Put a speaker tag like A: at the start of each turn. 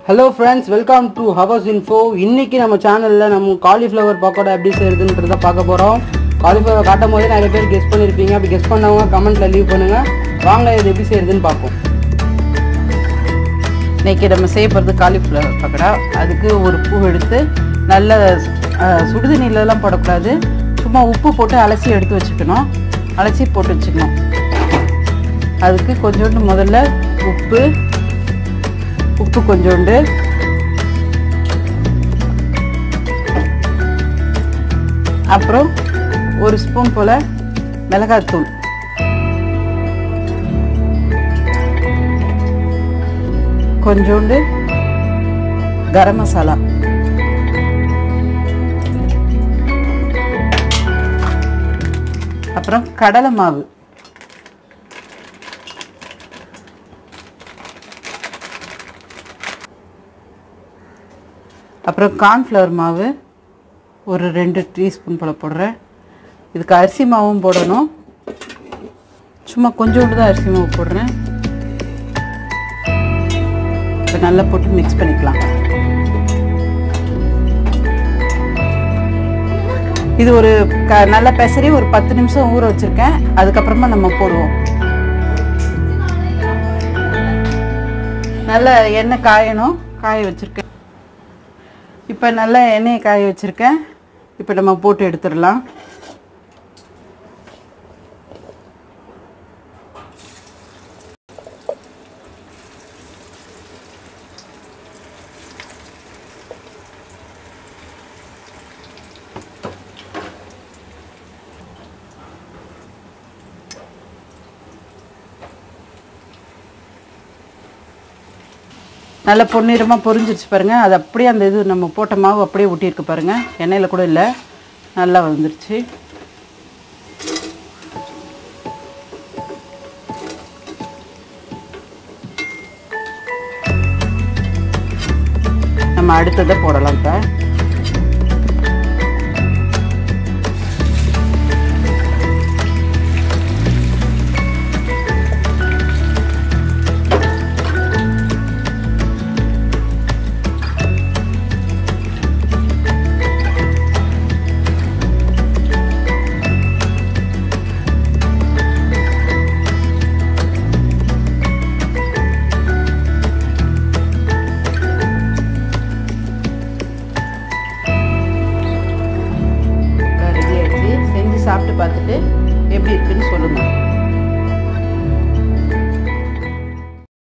A: hello friends welcome to hours info இன்னைக்கு நம்ம சேனலில் நம்ம காலிஃப்ளவர் பக்கோடா எப்படி செய்யறதுன்றத பார்க்க போகிறோம் காலிஃப்ளவர் காட்டும் போதே நிறைய பேர் கெஸ் பண்ணியிருப்பீங்க அப்படி கெஸ் பண்ணவங்க கமெண்ட்டில் லீவ் பண்ணுங்கள் வாங்க இது எப்படி செய்யறதுன்னு பார்ப்போம்
B: இன்னைக்கு நம்ம செய்ய போகிறது காலிஃப்ளவர் பக்கோடா அதுக்கு ஒரு பூ எடுத்து நல்ல அஹ், சுடுதண்ணிலலாம் போடக்கூடாது சும்மா உப்பு போட்டு அலசி எடுத்து வச்சுக்கணும் அலசி போட்டு வச்சுக்கணும் அதுக்கு கொஞ்சோண்டு முதல்ல உப்பு உப்பு கொஞ்சோண்டு அப்புறம் ஒரு ஸ்பூன் போல் மிளகாத்தூள் கொஞ்சோண்டு கரம் மசாலா அப்புறம் கடலை மாவு அப்புறம் கார்ன்ஃப்ளவர் மாவு ஒரு ரெண்டு டீஸ்பூன் போல் போடுறேன் இதுக்கு அரிசி மாவும் போடணும் சும்மா கொஞ்சோண்டு தான் அரிசி மாவு போடுறேன் இப்போ நல்லா போட்டு மிக்ஸ் பண்ணிக்கலாம் இது ஒரு க நல்ல பெசரி ஒரு பத்து நிமிஷம் ஊற வச்சுருக்கேன் அதுக்கப்புறமா நம்ம போடுவோம் நல்ல எண்ணெய் காயணும் காய வச்சுருக்கேன் இப்போ நல்ல எண்ணெயை காய வச்சுருக்கேன் இப்போ நம்ம போட்டு எடுத்துடலாம் நல்ல பொன்னிறமாக பொரிஞ்சிருச்சு பாருங்கள் அது அப்படியே அந்த இது நம்ம போட்ட மாவு அப்படியே ஒட்டியிருக்கு பாருங்கள் எண்ணெயில் கூட இல்லை நல்லா வந்துருச்சு நம்ம அடுத்ததை போடலாம் இப்போ